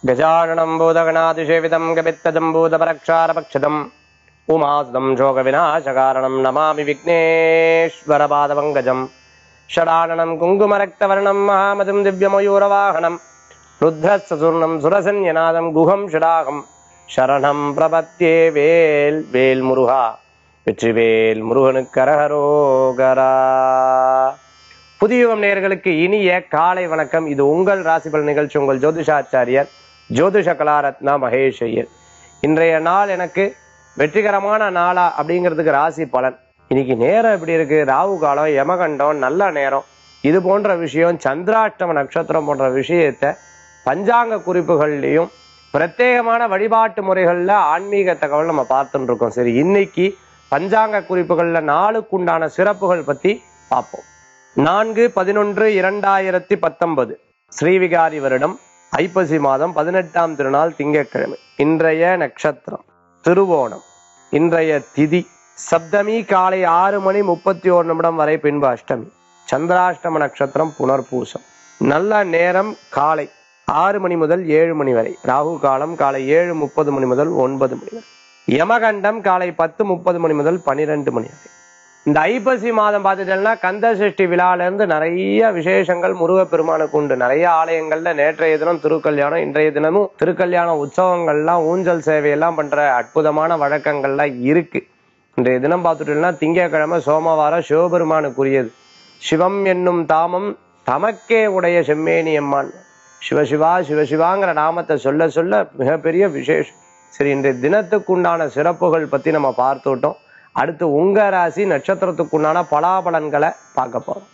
गजाननं भूतगणातिसेवितं गपित्तजम्बूतपरक्षारपक्षितम् उमासुतं शोकविनाशकारणं नमामि विघ्नेश्वरपादपङ्कजम् षडाननं कुङ्कुमरक्तवर्णं महामतिं दिव्यमयूरवाहनं रुद्रस्सुर्णं सुरसन्यनादं गुहं षडाहं शरणं प्रपत्ये வேல் வேல் முருகா வெற்றிவேல் முருகனுக்கு அரகரோகரா புதியுகம் நேயர்களுக்கு இனிய காலை வணக்கம் இது உங்கள் ராசிபல் நிகழ்ச்சி உங்கள் ஜோதிஷாச்சாரியர் ஜோதிஷ கலாரத்னா மகேஷ் ஐயர் இன்றைய நாள் எனக்கு வெற்றிகரமான நாளா அப்படிங்கிறதுக்கு ராசி பலன் இன்னைக்கு நேரம் எப்படி இருக்கு ராகு காலம் யமகண்டம் நல்ல நேரம் இது போன்ற விஷயம் சந்திராஷ்டம நட்சத்திரம் போன்ற விஷயத்த பஞ்சாங்க குறிப்புகள்லையும் பிரத்யேகமான வழிபாட்டு முறைகள்ல ஆன்மீக தகவல் நம்ம பார்த்துட்டு இருக்கோம் சரி இன்னைக்கு பஞ்சாங்க குறிப்புகள்ல நாளுக்குண்டான சிறப்புகள் பத்தி பார்ப்போம் நான்கு பதினொன்று இரண்டாயிரத்தி பத்தொன்பது ஸ்ரீவிகாரி வருடம் ஐப்பசி மாதம் பதினெட்டாம் திருநாள் திங்கட்கிழமை இன்றைய நட்சத்திரம் திருவோணம் இன்றைய திதி சப்தமி காலை ஆறு மணி முப்பத்தி ஓரு நிமிடம் வரை பின்பு அஷ்டமி சந்திராஷ்டம நட்சத்திரம் புனர்பூசம் நல்ல நேரம் காலை ஆறு மணி முதல் ஏழு மணி வரை ராகு காலம் காலை ஏழு முப்பது மணி முதல் ஒன்பது மணி வரை யமகண்டம் காலை பத்து முப்பது மணி முதல் பனிரெண்டு மணி வரை இந்த ஐப்பசி மாதம் பார்த்துட்டேன்னா கந்த சஷ்டி விழால இருந்து நிறைய விசேஷங்கள் முருகப்பெருமானுக்கு உண்டு நிறைய ஆலயங்கள்ல நேற்றைய தினம் திருக்கல்யாணம் இன்றைய தினமும் திருக்கல்யாண உற்சவங்கள்லாம் ஊஞ்சல் சேவையெல்லாம் பண்ற அற்புதமான வழக்கங்கள்லாம் இருக்கு இன்றைய தினம் பார்த்துட்டோம்னா திங்கட்கிழமை சோமவாரம் சிவபெருமானுக்குரியது சிவம் என்னும் தாமம் தமக்கே உடைய செம்மேனி அம்மான் சிவசிவா சிவசிவாங்கிற நாமத்தை சொல்ல சொல்ல மிகப்பெரிய விசேஷம் சரி இன்றைய தினத்துக்குண்டான சிறப்புகள் பத்தி நம்ம பார்த்துட்டோம் அடுத்து உங்க ராசி நட்சத்திரத்துக்குண்டான பலாபலன்களை பார்க்க போறோம்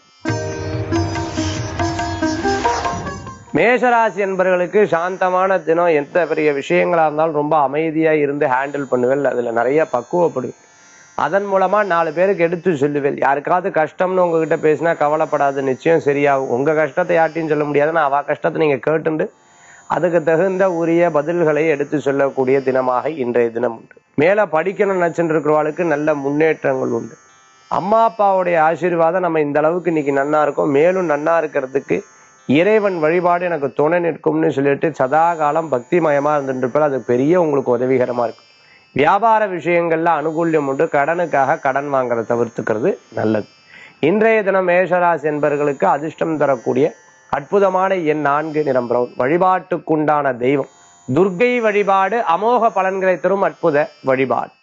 மேஷராசி என்பவர்களுக்கு சாந்தமான தினம் எந்த பெரிய விஷயங்களா இருந்தாலும் ரொம்ப அமைதியா இருந்து ஹேண்டில் பண்ணுவேன் அதுல நிறைய பக்குவப்படுவேன் அதன் மூலமா நாலு பேருக்கு எடுத்து சொல்லுவேன் யாருக்காவது கஷ்டம்னு உங்ககிட்ட பேசினா கவலைப்படாது நிச்சயம் சரியாகும் உங்க கஷ்டத்தை யார்ட்டையும் சொல்ல முடியாது நான் அவ கஷ்டத்தை நீங்க கேட்டுண்டு அதுக்கு தகுந்த உரிய பதில்களை எடுத்து சொல்லக்கூடிய தினமாக இன்றைய தினம் உண்டு மேல படிக்கணும் நினைச்சுட்டு இருக்கிறவாளுக்கு நல்ல முன்னேற்றங்கள் உண்டு அம்மா அப்பாவுடைய ஆசீர்வாதம் நம்ம இந்த அளவுக்கு இன்னைக்கு நன்னா இருக்கோம் மேலும் நன்னா இருக்கிறதுக்கு இறைவன் வழிபாடு எனக்கு துணை நிற்கும்னு சொல்லிட்டு சதா காலம் பக்திமயமா இருந்துட்டு இருப்பார் அது பெரிய உங்களுக்கு உதவிகரமா இருக்கும் வியாபார விஷயங்கள்ல அனுகூல்யம் உண்டு கடனுக்காக கடன் வாங்குறத தவிர்த்துக்கிறது நல்லது இன்றைய தினம் மேஷராசி என்பவர்களுக்கு அதிர்ஷ்டம் தரக்கூடிய அற்புதமான எண் நான்கு நிறம் பிரவுன் வழிபாட்டுக்குண்டான தெய்வம் துர்க்கை வழிபாடு அமோக பலன்களை தரும் அற்புத வழிபாடு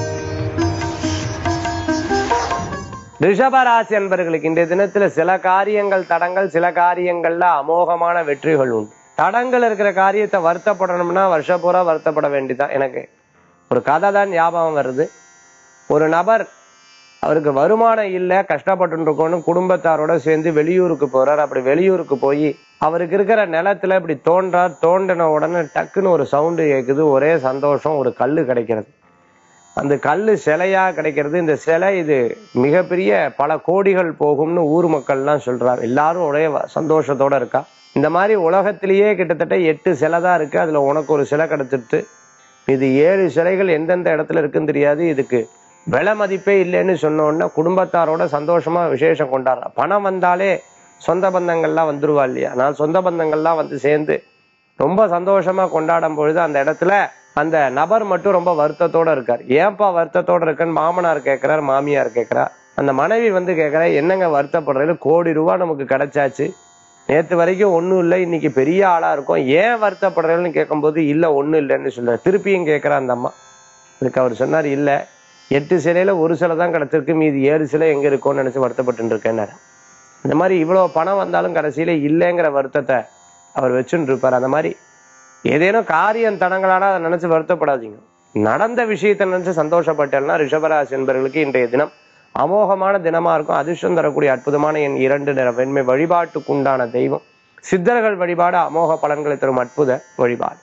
ரிஷபராசி என்பவர்களுக்கு இன்றைய தினத்துல சில காரியங்கள் தடங்கள் சில காரியங்கள்ல அமோகமான வெற்றிகள் உண்டு தடங்கள் இருக்கிற காரியத்தை வருத்தப்படணும்னா வருஷப்பூரா வருத்தப்பட வேண்டியதான் எனக்கு ஒரு கதை தான் ஞாபகம் வருது ஒரு நபர் அவருக்கு வருமானம் இல்லை கஷ்டப்பட்டு இருக்கோன்னு குடும்பத்தாரோட சேர்ந்து வெளியூருக்கு போறார் அப்படி வெளியூருக்கு போய் அவருக்கு இருக்கிற நிலத்துல இப்படி தோன்றார் தோண்டின உடனே டக்குன்னு ஒரு சவுண்டு கேட்குது ஒரே சந்தோஷம் ஒரு கல்லு கிடைக்கிறது அந்த கல்லு சிலையா கிடைக்கிறது இந்த சிலை இது மிகப்பெரிய பல கோடிகள் போகும்னு ஊர் மக்கள்லாம் சொல்றாரு எல்லாரும் ஒரே வ- சந்தோஷத்தோட இருக்கா இந்த மாதிரி உலகத்திலேயே கிட்டத்தட்ட எட்டு சிலை தான் இருக்கு அதுல உனக்கு ஒரு சிலை கிடைச்சிட்டு இது ஏழு சிலைகள் எந்தெந்த இடத்துல இருக்குன்னு தெரியாது இதுக்கு விலை மதிப்பே இல்லைன்னு சொன்ன உடனே குடும்பத்தாரோட சந்தோஷமா விசேஷம் கொண்டாடுறா பணம் வந்தாலே சொந்த பந்தங்கள்லாம் வந்துருவா இல்லையா நான் சொந்த பந்தங்கள்லாம் வந்து சேர்ந்து ரொம்ப சந்தோஷமா கொண்டாடும் பொழுது அந்த இடத்துல அந்த நபர் மட்டும் ரொம்ப வருத்தத்தோட இருக்கார் ஏன்பா வருத்தத்தோட இருக்கன்னு மாமனார் கேட்கிறார் மாமியார் கேட்கிறா அந்த மனைவி வந்து கேட்கிறா என்னங்க வருத்தப்படுறது கோடி ரூபாய் நமக்கு கிடைச்சாச்சு நேத்து வரைக்கும் ஒண்ணும் இல்லை இன்னைக்கு பெரிய ஆளா இருக்கும் ஏன் வருத்தப்படுறேன்னு கேட்கும்போது இல்ல ஒண்ணும் இல்லைன்னு சொல்றாரு திருப்பியும் கேட்கிறா அந்த அம்மா இதுக்கு அவர் சொன்னார் இல்ல எட்டு சிலையில ஒரு சிலை தான் கிடைச்சிருக்கு மீதி ஏழு சிலை எங்க இருக்கும்னு நினைச்சு வருத்தப்பட்டு இருக்கேன்னாரு இந்த மாதிரி இவ்வளவு பணம் வந்தாலும் கடைசியில இல்லைங்கிற வருத்தத்தை அவர் வச்சுட்டு இருப்பார் அந்த மாதிரி ஏதேனும் காரியம் தடங்களானா அதை நினைச்சு வருத்தப்படாதீங்க நடந்த விஷயத்தை நினைச்சு சந்தோஷப்பட்டேன்னா ரிஷபராசி என்பவர்களுக்கு இன்றைய தினம் அமோகமான தினமா இருக்கும் அதிர்ஷ்டம் தரக்கூடிய அற்புதமான என் இரண்டு நிற வெண்மை வழிபாட்டுக்குண்டான தெய்வம் சித்தர்கள் வழிபாடு அமோக பலன்களை தரும் அற்புத வழிபாடு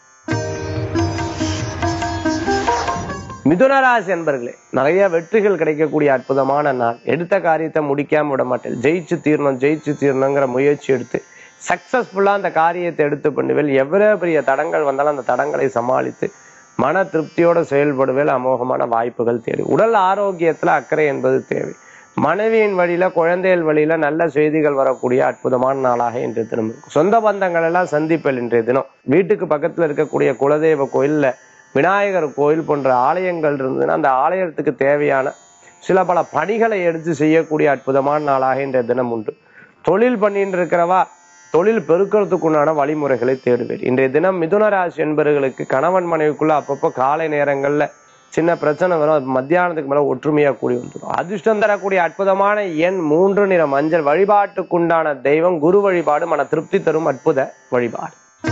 மிதுனராசி என்பர்களே நிறைய வெற்றிகள் கிடைக்கக்கூடிய அற்புதமான நாள் எடுத்த காரியத்தை முடிக்காம விட மாட்டேன் ஜெயிச்சு தீரணும் ஜெயிச்சு தீரணுங்கிற முயற்சி எடுத்து சக்சஸ்ஃபுல்லா அந்த காரியத்தை எடுத்து பண்ணுவேல் எவ்வளவு பெரிய தடங்கள் வந்தாலும் அந்த தடங்களை சமாளித்து மன திருப்தியோட செயல்படுவேல் அமோகமான வாய்ப்புகள் தேவை உடல் ஆரோக்கியத்துல அக்கறை என்பது தேவை மனைவியின் வழியில குழந்தைகள் வழியில நல்ல செய்திகள் வரக்கூடிய அற்புதமான நாளாக இன்றைய தினம் இருக்கும் சொந்த பந்தங்கள் எல்லாம் சந்திப்பல் இன்றைய தினம் வீட்டுக்கு பக்கத்துல இருக்கக்கூடிய குலதெய்வ கோயில்ல விநாயகர் கோயில் போன்ற ஆலயங்கள் இருந்ததுன்னா அந்த ஆலயத்துக்கு தேவையான சில பல பணிகளை எடுத்து செய்யக்கூடிய அற்புதமான நாளாக இன்றைய தினம் உண்டு தொழில் பண்ணிட்டு இருக்கிறவா தொழில் பெருக்கிறதுக்குண்டான வழிமுறைகளை தேடுவேன் இன்றைய தினம் மிதுன ராசி என்பவர்களுக்கு கணவன் மனைவிக்குள்ள அப்பப்போ காலை நேரங்கள்ல சின்ன பிரச்சனை வரும் அது மத்தியானத்துக்கு மேல ஒற்றுமையா கூடி வந்துடும் அதிர்ஷ்டம் தரக்கூடிய அற்புதமான எண் மூன்று நிற மஞ்சள் வழிபாட்டுக்குண்டான தெய்வம் குரு வழிபாடு மன திருப்தி தரும் அற்புத வழிபாடு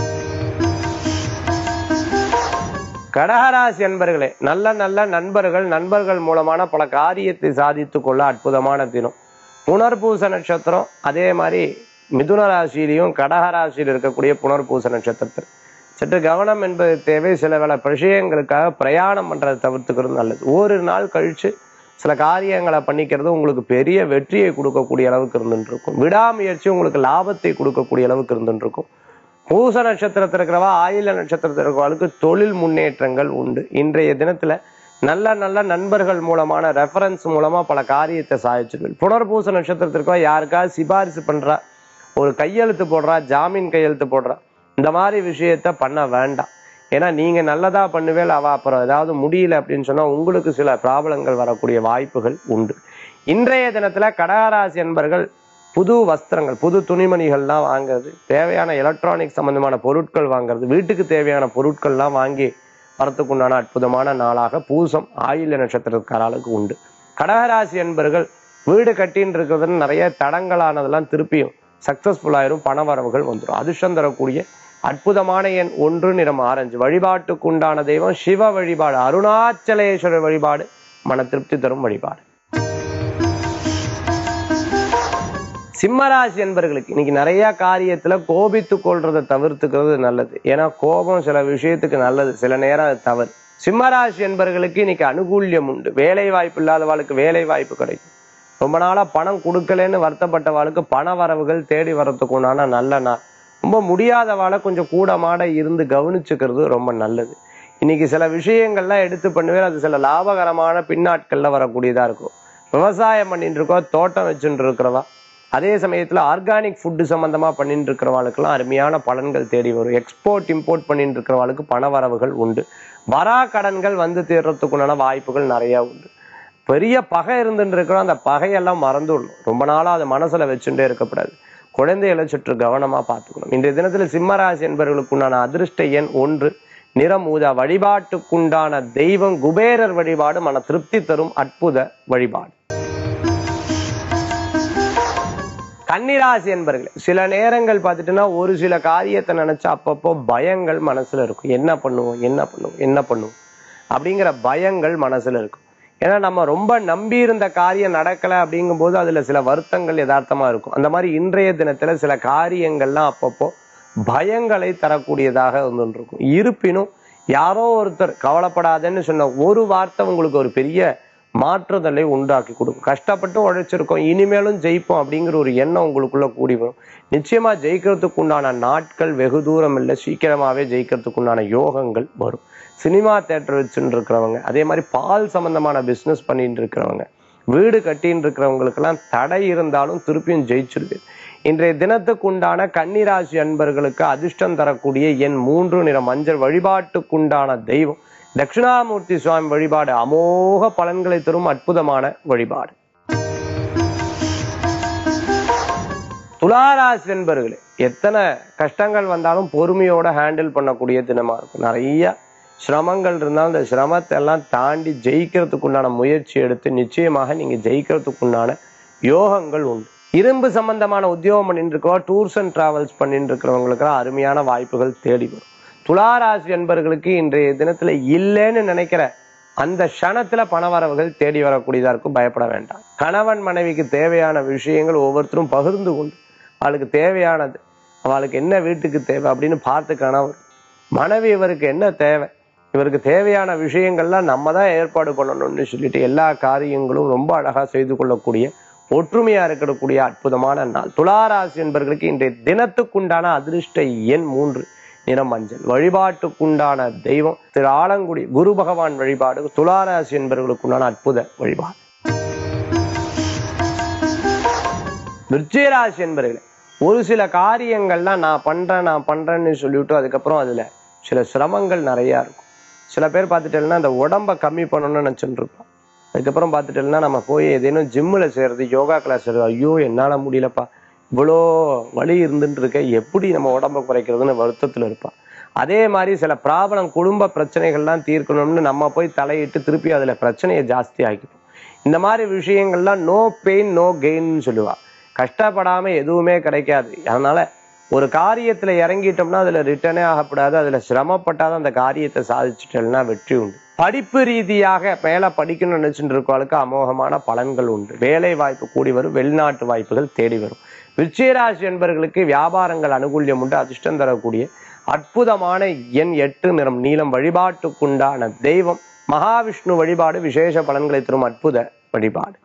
கடகராசி என்பர்களே நல்ல நல்ல நண்பர்கள் நண்பர்கள் மூலமான பல காரியத்தை சாதித்துக் கொள்ள அற்புதமான தினம் புனர்பூச நட்சத்திரம் அதே மாதிரி மிதுன ராசியிலையும் கடகராசியில் இருக்கக்கூடிய புனர்பூச நட்சத்திரத்தில் சற்று கவனம் என்பது தேவை சில பல விஷயங்களுக்காக பிரயாணம் பண்றதை தவிர்த்துக்கிறது நல்லது ஒரு நாள் கழிச்சு சில காரியங்களை பண்ணிக்கிறது உங்களுக்கு பெரிய வெற்றியை கொடுக்கக்கூடிய அளவுக்கு இருந்துட்டு இருக்கும் விடாமுயற்சி உங்களுக்கு லாபத்தை கொடுக்கக்கூடிய அளவுக்கு இருந்துட்டு இருக்கும் பூச நட்சத்திரத்தில் இருக்கிறவா ஆயில நட்சத்திரத்தில் இருக்கிறவர்களுக்கு தொழில் முன்னேற்றங்கள் உண்டு இன்றைய தினத்துல நல்ல நல்ல நண்பர்கள் மூலமான ரெஃபரன்ஸ் மூலமா பல காரியத்தை சாதிச்சிருவீர்கள் புனர்பூச நட்சத்திரத்திற்கோ யாருக்காவது சிபாரிசு பண்றா ஒரு கையெழுத்து போடுறா ஜாமீன் கையெழுத்து போடுறா இந்த மாதிரி விஷயத்த பண்ண வேண்டாம் ஏன்னா நீங்க நல்லதா பண்ணுவேல் அவ அப்புறம் ஏதாவது முடியல அப்படின்னு சொன்னா உங்களுக்கு சில ப்ராப்ளங்கள் வரக்கூடிய வாய்ப்புகள் உண்டு இன்றைய தினத்துல கடகராசி என்பர்கள் புது வஸ்திரங்கள் புது துணிமணிகள்லாம் வாங்குறது தேவையான எலக்ட்ரானிக் சம்பந்தமான பொருட்கள் வாங்குறது வீட்டுக்கு தேவையான பொருட்கள்லாம் வாங்கி வரத்துக்குண்டான அற்புதமான நாளாக பூசம் ஆயில்ய நட்சத்திரக்காரர்களுக்கு உண்டு கடகராசி என்பர்கள் வீடு கட்டின்னு இருக்கிறதுன்னு நிறைய தடங்களானதெல்லாம் திருப்பியும் சக்சஸ்ஃபுல் ஆயிரும் பணவரவுகள் வந்துடும் அதிர்ஷ்டம் தரக்கூடிய அற்புதமான எண் ஒன்று நிறம் ஆரஞ்சு வழிபாட்டுக்குண்டான தெய்வம் சிவ வழிபாடு அருணாச்சலேஸ்வரர் வழிபாடு மன திருப்தி தரும் வழிபாடு சிம்மராசி என்பர்களுக்கு இன்னைக்கு நிறைய காரியத்துல கோபித்து கொள்றதை தவிர்த்துக்கிறது நல்லது ஏன்னா கோபம் சில விஷயத்துக்கு நல்லது சில நேரம் அது தவறு சிம்மராசி என்பர்களுக்கு இன்னைக்கு அனுகூல்யம் உண்டு வேலை வாய்ப்பு இல்லாதவாளுக்கு வேலை வாய்ப்பு கிடைக்கும் ரொம்ப நாளா பணம் கொடுக்கலன்னு வருத்தப்பட்டவாளுக்கு பண வரவுகள் தேடி வரத்துக்கு உண்டான நல்ல நாள் ரொம்ப முடியாதவாளை கொஞ்சம் கூடமாட இருந்து கவனிச்சுக்கிறது ரொம்ப நல்லது இன்னைக்கு சில விஷயங்கள்லாம் எடுத்து பண்ணுவேன் அது சில லாபகரமான பின்னாட்கள்ல வரக்கூடியதா இருக்கும் விவசாயம் பண்ணிட்டு இருக்கோம் தோட்டம் வச்சுட்டு இருக்கிறவா அதே சமயத்துல ஆர்கானிக் ஃபுட்டு சம்பந்தமா பண்ணிட்டு இருக்கிறவாளுக்கெல்லாம் அருமையான பலன்கள் தேடி வரும் எக்ஸ்போர்ட் இம்போர்ட் பண்ணிட்டு இருக்கிறவாளுக்கு பண வரவுகள் உண்டு வரா கடன்கள் வந்து தீர்றதுக்குண்டான வாய்ப்புகள் நிறைய உண்டு பெரிய பகை இருந்துட்டு இருக்கிறோம் அந்த பகையெல்லாம் மறந்துடணும் ரொம்ப நாளா அதை மனசுல வச்சுட்டே இருக்கக்கூடாது குழந்தைகளை சுற்று கவனமா பார்த்துக்கணும் இன்றைய தினத்துல சிம்மராசி என்பவர்களுக்குண்டான அதிர்ஷ்ட எண் ஒன்று நிறம் ஊதா வழிபாட்டுக்குண்டான தெய்வம் குபேரர் வழிபாடு மன திருப்தி தரும் அற்புத வழிபாடு கன்னிராசி என்பர்களே சில நேரங்கள் பார்த்துட்டுன்னா ஒரு சில காரியத்தை நினைச்சா அப்பப்போ பயங்கள் மனசுல இருக்கும் என்ன பண்ணுவோம் என்ன பண்ணுவோம் என்ன பண்ணுவோம் அப்படிங்கிற பயங்கள் மனசுல இருக்கும் ஏன்னா நம்ம ரொம்ப நம்பி இருந்த காரியம் நடக்கல அப்படிங்கும்போது அதுல சில வருத்தங்கள் யதார்த்தமா இருக்கும் அந்த மாதிரி இன்றைய தினத்துல சில காரியங்கள்லாம் அப்பப்போ பயங்களை தரக்கூடியதாக இருந்துட்டு இருக்கும் இருப்பினும் யாரோ ஒருத்தர் கவலைப்படாதேன்னு சொன்ன ஒரு வார்த்தை உங்களுக்கு ஒரு பெரிய மாற்றுதலை உண்டாக்கி கொடுக்கும் கஷ்டப்பட்டு உழைச்சிருக்கோம் இனிமேலும் ஜெயிப்போம் அப்படிங்கிற ஒரு எண்ணம் உங்களுக்குள்ள கூடி வரும் நிச்சயமா ஜெயிக்கிறதுக்கு உண்டான நாட்கள் வெகு தூரம் இல்லை சீக்கிரமாவே ஜெயிக்கிறதுக்கு உண்டான யோகங்கள் வரும் சினிமா தேட்டர் வச்சுட்டு இருக்கிறவங்க அதே மாதிரி பால் சம்பந்தமான பிசினஸ் பண்ணிட்டு இருக்கிறவங்க வீடு கட்டின்னு இருக்கிறவங்களுக்கெல்லாம் தடை இருந்தாலும் திருப்பியும் ஜெயிச்சிருது இன்றைய தினத்துக்கு உண்டான கன்னிராசி அன்பர்களுக்கு அதிர்ஷ்டம் தரக்கூடிய எண் மூன்று நிற மஞ்சள் வழிபாட்டுக்குண்டான தெய்வம் தட்சிணாமூர்த்தி சுவாமி வழிபாடு அமோக பலன்களை தரும் அற்புதமான வழிபாடு துளாராசி என்பர்களே எத்தனை கஷ்டங்கள் வந்தாலும் பொறுமையோட ஹேண்டில் பண்ணக்கூடிய தினமா இருக்கும் நிறைய சிரமங்கள் இருந்தாலும் அந்த சிரமத்தை எல்லாம் தாண்டி ஜெயிக்கிறதுக்கு உண்டான முயற்சி எடுத்து நிச்சயமாக நீங்க ஜெயிக்கிறதுக்கு உண்டான யோகங்கள் உண்டு இரும்பு சம்பந்தமான உத்தியோகம் பண்ணிட்டு இருக்கவா டூர்ஸ் அண்ட் டிராவல்ஸ் பண்ணிட்டு இருக்கிறவங்களுக்கெல்லாம் அருமையான வாய்ப்புகள் தேடி வரும் துளாராசி என்பர்களுக்கு இன்றைய தினத்துல இல்லைன்னு நினைக்கிற அந்த க்ஷணத்துல பணவரவுகள் தேடி வரக்கூடியதா இருக்கும் பயப்பட வேண்டாம் கணவன் மனைவிக்கு தேவையான விஷயங்கள் ஒவ்வொருத்தரும் பகிர்ந்து கொண்டு அவளுக்கு தேவையானது அவளுக்கு என்ன வீட்டுக்கு தேவை அப்படின்னு பார்த்து கணவர் மனைவி இவருக்கு என்ன தேவை இவருக்கு தேவையான விஷயங்கள்லாம் நம்ம தான் ஏற்பாடு பண்ணணும்னு சொல்லிட்டு எல்லா காரியங்களும் ரொம்ப அழகா செய்து கொள்ளக்கூடிய ஒற்றுமையா இருக்கக்கூடிய அற்புதமான நாள் துளாராசி என்பவர்களுக்கு இன்றைய தினத்துக்குண்டான அதிர்ஷ்ட எண் மூன்று நிறம் மஞ்சள் வழிபாட்டுக்குண்டான தெய்வம் திரு ஆலங்குடி குரு பகவான் வழிபாடு துளாராசி என்பவர்களுக்குண்டான அற்புத வழிபாடு விருச்சிகராசி என்பர்களே ஒரு சில காரியங்கள்லாம் நான் பண்றேன் நான் பண்றேன்னு சொல்லிவிட்டு அதுக்கப்புறம் அதுல சில சிரமங்கள் நிறைய இருக்கும் சில பேர் பார்த்துட்டேன்னா அந்த உடம்ப கம்மி பண்ணணும்னு நினைச்சுட்டு இருப்பான் அதுக்கப்புறம் பார்த்துட்டேன்னா நம்ம போய் ஏதேனும் ஜிம்மில் செய்யறது யோகா கிளாஸ் செய்யறது ஐயோ என்னால் முடியலப்பா இவ்வளோ வலி இருந்துட்டு இருக்க எப்படி நம்ம உடம்ப குறைக்கிறதுன்னு வருத்தத்தில் இருப்பான் அதே மாதிரி சில பிராபலம் குடும்ப பிரச்சனைகள்லாம் தீர்க்கணும்னு நம்ம போய் தலையிட்டு திருப்பி அதில் பிரச்சனையை ஜாஸ்தி ஆக்கிப்போம் இந்த மாதிரி விஷயங்கள்லாம் நோ பெயின் நோ கெயின்னு சொல்லுவா கஷ்டப்படாம எதுவுமே கிடைக்காது அதனால ஒரு காரியத்துல இறங்கிட்டோம்னா அதுல ரிட்டர்னே ஆகக்கூடாது அதுல சிரமப்பட்டாதான் அந்த காரியத்தை சாதிச்சுட்டேன்னா வெற்றி உண்டு படிப்பு ரீதியாக மேல படிக்கணும்னு நினைச்சுட்டு இருக்கவளுக்கு அமோகமான பலன்கள் உண்டு வேலை வாய்ப்பு கூடி வரும் வெளிநாட்டு வாய்ப்புகள் தேடி வரும் விருச்சிகராசி என்பவர்களுக்கு வியாபாரங்கள் அனுகூல்யம் உண்டு அதிர்ஷ்டம் தரக்கூடிய அற்புதமான எண் எட்டு நிறம் நீளம் வழிபாட்டுக்குண்டான தெய்வம் மகாவிஷ்ணு வழிபாடு விசேஷ பலன்களை தரும் அற்புத வழிபாடு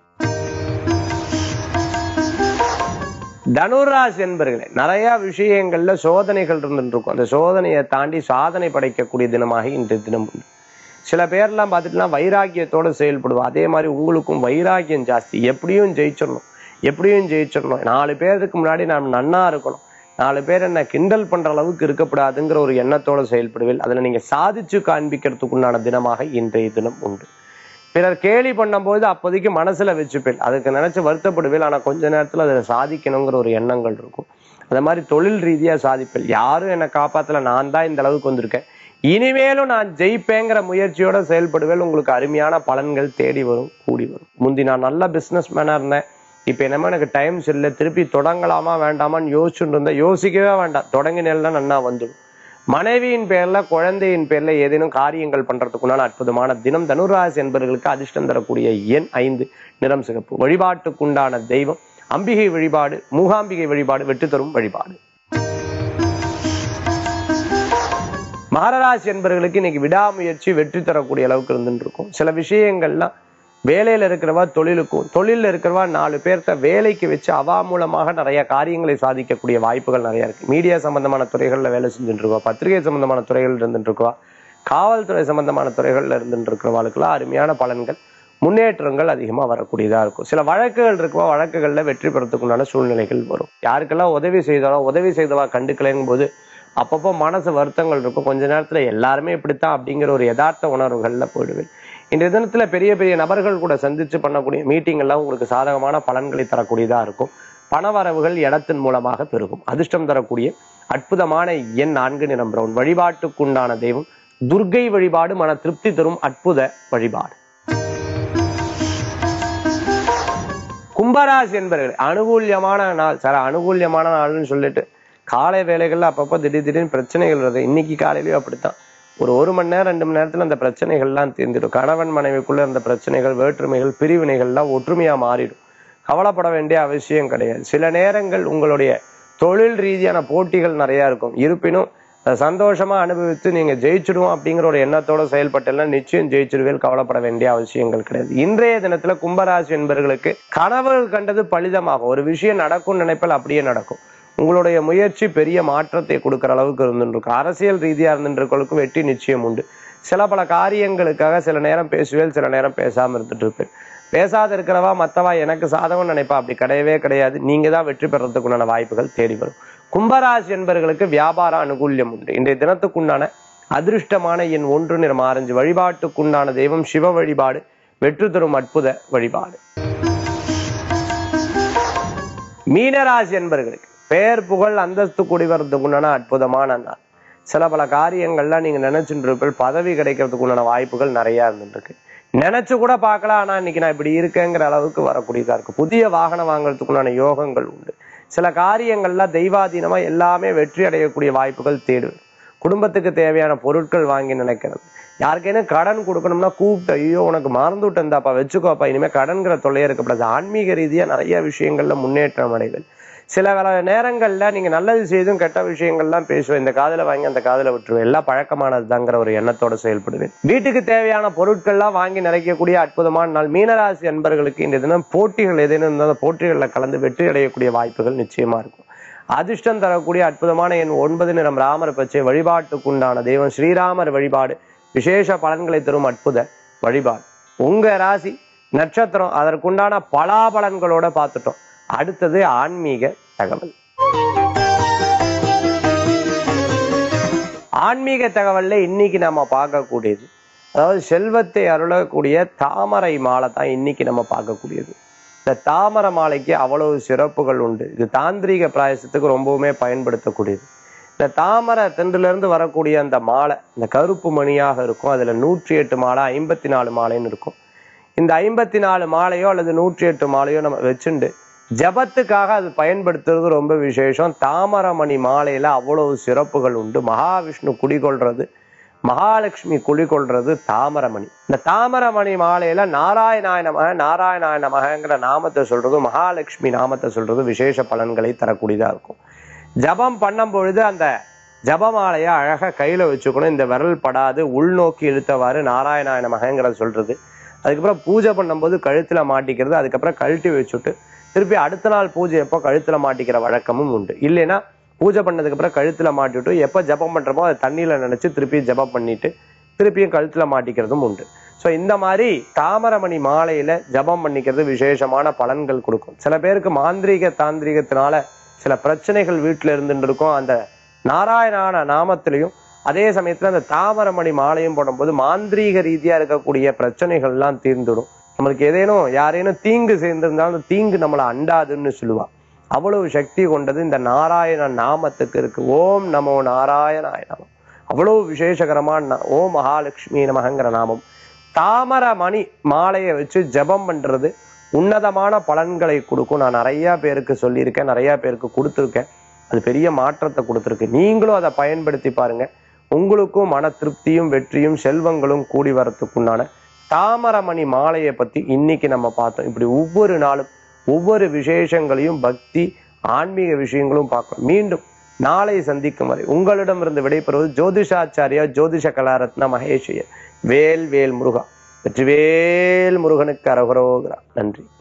தனுராசி என்பர்களே நிறைய விஷயங்கள்ல சோதனைகள் இருந்துட்டு இருக்கும் அந்த சோதனையை தாண்டி சாதனை படைக்கக்கூடிய தினமாக இன்றைய தினம் உண்டு சில பேர்லாம் பார்த்துட்டுனா வைராக்கியத்தோட செயல்படுவா அதே மாதிரி உங்களுக்கும் வைராக்கியம் ஜாஸ்தி எப்படியும் ஜெயிச்சிடணும் எப்படியும் ஜெயிச்சிடணும் நாலு பேருக்கு முன்னாடி நாம் நன்னா இருக்கணும் நாலு பேர் என்ன கிண்டல் பண்ற அளவுக்கு இருக்கக்கூடாதுங்கிற ஒரு எண்ணத்தோட செயல்படுவேன் அதுல நீங்க சாதிச்சு காண்பிக்கிறதுக்குண்டான தினமாக இன்றைய தினம் உண்டு பிறர் கேலி பண்ணும்போது அப்போதைக்கு மனசுல வச்சுப்பேன் அதுக்கு நினைச்சு வருத்தப்படுவேன் ஆனா கொஞ்ச நேரத்துல அதை சாதிக்கணுங்கிற ஒரு எண்ணங்கள் இருக்கும் அந்த மாதிரி தொழில் ரீதியா சாதிப்பேன் யாரும் என்னை காப்பாத்தல நான் தான் இந்த அளவுக்கு வந்திருக்கேன் இனிமேலும் நான் ஜெயிப்பேங்கிற முயற்சியோட செயல்படுவேன் உங்களுக்கு அருமையான பலன்கள் தேடி வரும் கூடி வரும் முந்தி நான் நல்ல பிசினஸ் மேனா இருந்தேன் இப்ப என்னமோ எனக்கு டைம்ஸ் இல்லை திருப்பி தொடங்கலாமா வேண்டாமான்னு யோசிச்சுட்டு இருந்தேன் யோசிக்கவே வேண்டாம் தொடங்கினேன்னா நன்னா வந்துடும் மனைவியின் பேர்ல குழந்தையின் பேர்ல ஏதேனும் காரியங்கள் பண்றதுக்குண்டான அற்புதமான தினம் தனுராசி என்பவர்களுக்கு அதிர்ஷ்டம் தரக்கூடிய எண் ஐந்து நிறம் சிகப்பு வழிபாட்டுக்குண்டான தெய்வம் அம்பிகை வழிபாடு மூகாம்பிகை வழிபாடு வெற்றி தரும் வழிபாடு மகராசி என்பவர்களுக்கு இன்னைக்கு விடாமுயற்சி வெற்றி தரக்கூடிய அளவுக்கு இருந்துட்டு இருக்கும் சில விஷயங்கள்லாம் வேலையில இருக்கிறவா தொழிலுக்கும் தொழில்ல இருக்கிறவா நாலு பேர்த்த வேலைக்கு வச்சு அவா மூலமாக நிறைய காரியங்களை சாதிக்கக்கூடிய வாய்ப்புகள் நிறைய இருக்கு மீடியா சம்பந்தமான துறைகள்ல வேலை செஞ்சுட்டு இருக்கவா பத்திரிகை சம்பந்தமான துறைகள் இருந்துட்டு இருக்கவா காவல்துறை சம்பந்தமான துறைகள்ல இருந்துட்டு இருக்கிறவாளுக்கெல்லாம் அருமையான பலன்கள் முன்னேற்றங்கள் அதிகமா வரக்கூடியதா இருக்கும் சில வழக்குகள் இருக்கவா வழக்குகள்ல வெற்றி பெறத்துக்குண்டான சூழ்நிலைகள் வரும் யாருக்கெல்லாம் உதவி செய்தாலோ உதவி செய்தவா கண்டுக்கலைங்கும் போது அப்பப்போ மனசு வருத்தங்கள் இருக்கும் கொஞ்ச நேரத்துல எல்லாருமே இப்படித்தான் அப்படிங்கிற ஒரு யதார்த்த உணர்வுகள்ல போயிடுவேன் இன்றைய தினத்துல பெரிய பெரிய நபர்கள் கூட சந்திச்சு பண்ணக்கூடிய மீட்டிங் எல்லாம் உங்களுக்கு சாதகமான பலன்களை தரக்கூடியதா இருக்கும் பணவரவுகள் இடத்தின் மூலமாக பெருகும் அதிர்ஷ்டம் தரக்கூடிய அற்புதமான எண் நான்கு நிறம் பிரவுன் வழிபாட்டுக்குண்டான தெய்வம் துர்க்கை வழிபாடு மன திருப்தி தரும் அற்புத வழிபாடு கும்பராசி என்பவர்கள் அனுகூல்யமான நாள் சார் அனுகூல்யமான நாள்னு சொல்லிட்டு காலை வேலைகள்ல அப்பப்போ திடீர் திடீர்னு பிரச்சனைகள் வருது இன்னைக்கு காலையிலயும் அப்படித்தான் ஒரு ஒரு மணி நேரம் ரெண்டு மணி நேரத்துல அந்த பிரச்சனைகள்லாம் தீர்ந்துடும் கணவன் மனைவிக்குள்ள இருந்த பிரச்சனைகள் வேற்றுமைகள் பிரிவினைகள்லாம் ஒற்றுமையா மாறிடும் கவலைப்பட வேண்டிய அவசியம் கிடையாது சில நேரங்கள் உங்களுடைய தொழில் ரீதியான போட்டிகள் நிறைய இருக்கும் இருப்பினும் அதை சந்தோஷமா அனுபவித்து நீங்க ஜெயிச்சிடுவோம் அப்படிங்கிற ஒரு எண்ணத்தோட செயல்பட்டேன்னா நிச்சயம் ஜெயிச்சிடுவேல் கவலைப்பட வேண்டிய அவசியங்கள் கிடையாது இன்றைய தினத்துல கும்பராசி என்பவர்களுக்கு கனவுகள் கண்டது பலிதமாகும் ஒரு விஷயம் நடக்கும் நினைப்பால் அப்படியே நடக்கும் உங்களுடைய முயற்சி பெரிய மாற்றத்தை கொடுக்கிற அளவுக்கு இருந்துருக்கு அரசியல் ரீதியா இருந்துருக்களுக்கு வெற்றி நிச்சயம் உண்டு சில பல காரியங்களுக்காக சில நேரம் பேசுவேல் சில நேரம் பேசாம இருந்துட்டு இருப்பேன் பேசாத இருக்கிறவா மத்தவா எனக்கு சாதகம் நினைப்பா அப்படி கிடையவே கிடையாது நீங்க தான் வெற்றி பெறத்துக்குண்டான வாய்ப்புகள் தேடி வரும் கும்பராசி என்பவர்களுக்கு வியாபார அனுகூல்யம் உண்டு இன்றைய தினத்துக்குண்டான அதிர்ஷ்டமான எண் ஒன்று நிறம் ஆரஞ்சு வழிபாட்டுக்குண்டான தெய்வம் சிவ வழிபாடு வெற்றி தரும் அற்புத வழிபாடு மீனராசி என்பவர்களுக்கு பெயர் புகழ் அந்தஸ்து கூடி வர்றதுக்குண்டான அற்புதமான நாள் சில பல காரியங்கள்லாம் நீங்க நினைச்சுட்டு இருப்பீர்கள் பதவி கிடைக்கிறதுக்கு உண்டான வாய்ப்புகள் நிறைய இருந்துட்டு இருக்கு நினைச்சு கூட பார்க்கலாம் ஆனா இன்னைக்கு நான் இப்படி இருக்கேங்கிற அளவுக்கு வரக்கூடியதா இருக்கு புதிய வாகனம் வாங்குறதுக்குண்டான யோகங்கள் உண்டு சில காரியங்கள்லாம் தெய்வாதீனமா எல்லாமே வெற்றி அடையக்கூடிய வாய்ப்புகள் தேடு குடும்பத்துக்கு தேவையான பொருட்கள் வாங்கி நினைக்கிறது யாருக்கேனும் கடன் கொடுக்கணும்னா கூப்பிட்டு ஐயோ உனக்கு மறந்து விட்டேன்தாப்பா வச்சுக்கோப்பா இனிமே கடன்கிற தொல்லையே இருக்கக்கூடாது ஆன்மீக ரீதியா நிறைய விஷயங்கள்ல முன்னேற்றம் அடைவேன் சில வேலை நேரங்கள்ல நீங்க நல்லது செய்தும் கெட்ட விஷயங்கள்லாம் பேசுவேன் இந்த காதல வாங்கி அந்த காதல விட்டுருவேன் எல்லாம் பழக்கமானதுதாங்கிற ஒரு எண்ணத்தோட செயல்படுவேன் வீட்டுக்கு தேவையான பொருட்கள்லாம் வாங்கி நிறைக்கக்கூடிய அற்புதமான நாள் மீனராசி அன்பர்களுக்கு இந்த தினம் போட்டிகள் ஏதேனும் இருந்தால் அந்த போட்டிகளில் கலந்து வெற்றி அடையக்கூடிய வாய்ப்புகள் நிச்சயமா இருக்கும் அதிர்ஷ்டம் தரக்கூடிய அற்புதமான என் ஒன்பது நிறம் ராமர் பச்சை வழிபாட்டுக்குண்டான தெய்வம் ஸ்ரீராமர் வழிபாடு விசேஷ பலன்களை தரும் அற்புத வழிபாடு உங்க ராசி நட்சத்திரம் அதற்குண்டான பலாபலன்களோட பார்த்துட்டோம் அடுத்தது ஆன்மீக தகவல் ஆன்மீக தகவல்ல இன்னைக்கு நம்ம பார்க்கக்கூடியது அதாவது செல்வத்தை அருளக்கூடிய தாமரை மாலை தான் இன்னைக்கு நம்ம பார்க்கக்கூடியது இந்த தாமரை மாலைக்கு அவ்வளவு சிறப்புகள் உண்டு இது தாந்திரீக பிராயசத்துக்கு ரொம்பவுமே பயன்படுத்தக்கூடியது இந்த தாமரை தென்றுல இருந்து வரக்கூடிய அந்த மாலை இந்த கருப்பு மணியாக இருக்கும் அதுல நூற்றி எட்டு மாலை ஐம்பத்தி நாலு மாலைன்னு இருக்கும் இந்த ஐம்பத்தி நாலு மாலையோ அல்லது நூற்றி எட்டு மாலையோ நம்ம வச்சுண்டு ஜபத்துக்காக அது பயன்படுத்துறது ரொம்ப விசேஷம் தாமரமணி மாலையில அவ்வளவு சிறப்புகள் உண்டு மகாவிஷ்ணு குடிகொள்றது மகாலட்சுமி குடிகொள்றது தாமரமணி இந்த தாமரமணி மாலையில நாராயணாய நமக நாராயணாய நமகங்கிற நாமத்தை சொல்றது மகாலட்சுமி நாமத்தை சொல்றது விசேஷ பலன்களை தரக்கூடியதா இருக்கும் ஜபம் பண்ணும் பொழுது அந்த ஜபமாலையை அழகா கையில வச்சுக்கணும் இந்த விரல் படாது உள்நோக்கி இழுத்தவாறு நாராயணாய நமகங்கிறத சொல்றது அதுக்கப்புறம் பூஜை பண்ணும்போது கழுத்துல மாட்டிக்கிறது அதுக்கப்புறம் கழட்டி வச்சுட்டு திருப்பி அடுத்த நாள் பூஜை எப்போ கழுத்துல மாட்டிக்கிற வழக்கமும் உண்டு இல்லைன்னா பூஜை பண்ணதுக்கு அப்புறம் கழுத்துல மாட்டிவிட்டு எப்போ ஜபம் பண்றோமோ அதை தண்ணியில நினைச்சு திருப்பி ஜபம் பண்ணிட்டு திருப்பியும் கழுத்துல மாட்டிக்கிறதும் உண்டு ஸோ இந்த மாதிரி தாமரமணி மாலையில ஜபம் பண்ணிக்கிறது விசேஷமான பலன்கள் கொடுக்கும் சில பேருக்கு மாந்திரீக தாந்திரீகத்தினால சில பிரச்சனைகள் வீட்டுல இருந்துட்டு இருக்கும் அந்த நாராயணான நாமத்திலையும் அதே சமயத்துல அந்த தாமரமணி மாலையும் போடும்போது மாந்திரீக ரீதியா இருக்கக்கூடிய பிரச்சனைகள்லாம் தீர்ந்துடும் நம்மளுக்கு ஏதேனும் யாரேனும் தீங்கு சேர்ந்திருந்தாலும் அந்த தீங்கு நம்மளை அண்டாதுன்னு சொல்லுவா அவ்வளவு சக்தி கொண்டது இந்த நாராயண நாமத்துக்கு இருக்கு ஓம் நமோ நாராயணாய நமம் அவ்வளவு விசேஷகரமான நா- ஓம் மகாலட்சுமி நமகங்கிற நாமம் தாமர மணி மாலையை வச்சு ஜெபம் பண்றது உன்னதமான பலன்களை கொடுக்கும் நான் நிறைய பேருக்கு சொல்லியிருக்கேன் நிறைய பேருக்கு கொடுத்துருக்கேன் அது பெரிய மாற்றத்தை கொடுத்துருக்கு நீங்களும் அதை பயன்படுத்தி பாருங்க உங்களுக்கும் மன திருப்தியும் வெற்றியும் செல்வங்களும் கூடி வரத்துக்குண்டான தாமரமணி மாலையை பத்தி இன்னைக்கு நம்ம பார்த்தோம் இப்படி ஒவ்வொரு நாளும் ஒவ்வொரு விசேஷங்களையும் பக்தி ஆன்மீக விஷயங்களும் பார்க்கணும் மீண்டும் நாளை சந்திக்கும் வரை உங்களிடமிருந்து விடைபெறுவது ஜோதிஷாச்சாரியா ஜோதிஷ கலாரத்ன மகேஷியர் வேல் வேல் முருகா வெற்றிவேல் முருகனுக்கு அரகுரோகிறா நன்றி